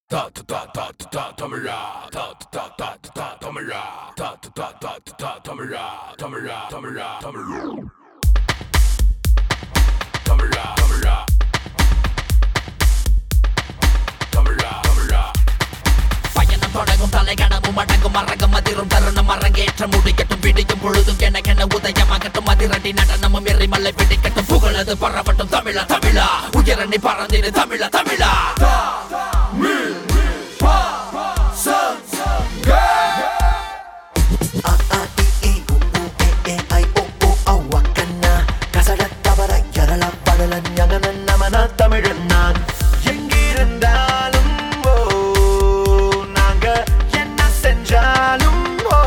哒哒哒哒哒哒他们呀，哒哒哒哒哒他们呀，哒哒哒哒哒他们呀，他们呀，他们呀，他们呀，他们呀，他们呀，他们呀，他们呀。 பயணம் தொடங்கும் தலை கடமும் அடங்கும் மறங்கும் அதிரும் தருணம் அரங்கேற்ற முடிக்கட்டும் விடியும் பொழுதும் எனக்கென உதயமாகட்டும் அதிரடி நடனமும் எரிமலை பிடிக்கட்டும் புகழது பரவட்டும் தமிழா தமிழா உயரணி பறந்திடு தமிழா தமிழா தமிழன் நான் எங்கிருந்தாலும் ஓ நாங்க என்ன செஞ்சாலும் ஓ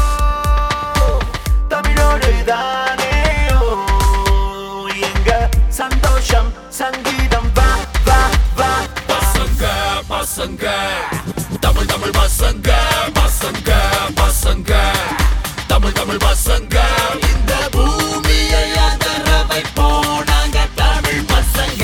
தமிழோடு தானே ஓ எங்க சந்தோஷம் சங்கீதம் வா வா வா பசங்க பசங்க தமிழ் தமிழ் பசங்க பசங்க பசங்க தமிழ் தமிழ் பசங்க இந்த பூமியை அதர வைப்போம் நாங்க தமிழ் பசங்க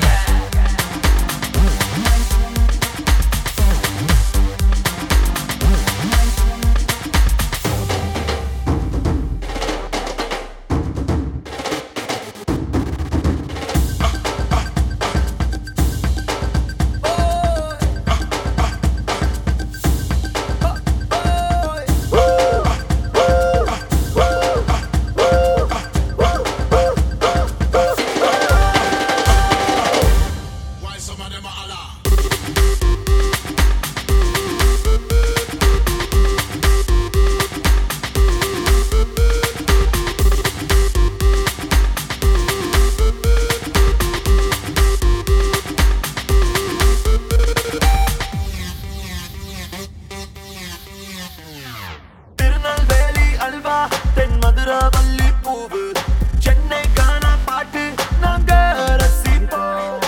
Why some of them are Allah? Tirunelveli halwa தென் மதுராவல்லி பூவு சென்னை கானா பாட்டு நாங்க ரசிப்போம்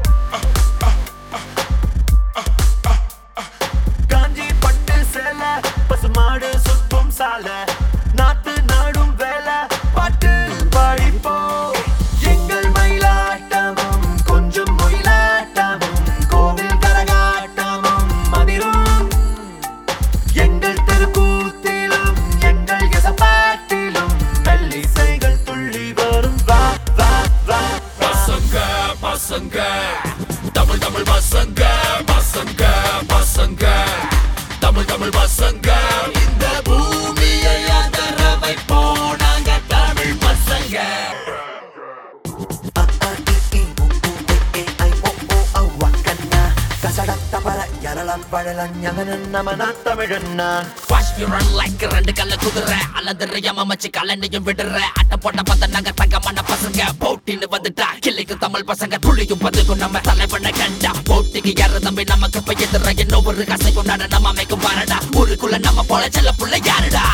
காஞ்சி பட்டு சேலை பசுமாடு சுத்தும் சாலை நாட்டு நாடும் வேலை பாட்டு பாடிப்போம் எங்கள் மயிலாட்டமும் கொஞ்சம் மொயிலாட்டமும் கோவில் கரகாட்டமும் மதிரும் எங்கள் தெருக்கூத்திலும் எங்கள் எசப்பாட்டிலும் மெல்லிசைகள் துள்ளி வரும் வா வா வா பசங்க பசங்க தமிழ் தமிழ் பசங்க பசங்க பசங்க தமிழ் தமிழ் பசங்க இந்த பூமியை அதர வைப்போம் நாங்க தமிழ் பசங்க தமிழன் நான் காஷ்மீரன் லைக் ரெண்டு கல்ல குதிரை அல்லது யமமச்சு கலண்டையும் விடுற அட்டை போட்ட பத்த நாங்க தங்கமான பசங்க போட்டின்னு வந்துட்டா கிள்ளைக்கு தமிழ் பசங்க துளியும் பதுக்கும் நம்ம தலைவனை கண்டா போட்டிக்கு யாரு தம்பி நமக்கு இப்ப எதிர என்ன ஒரு கசைக்கும் நடனம் அமைக்கும் பாருடா ஊருக்குள்ள நம்ம போல செல்ல புள்ள யாருடா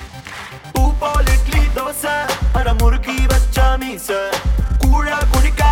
பூ போல் இட்லி தோசை அட முறுக்கி வச்ச மீச கூழ குடிக்க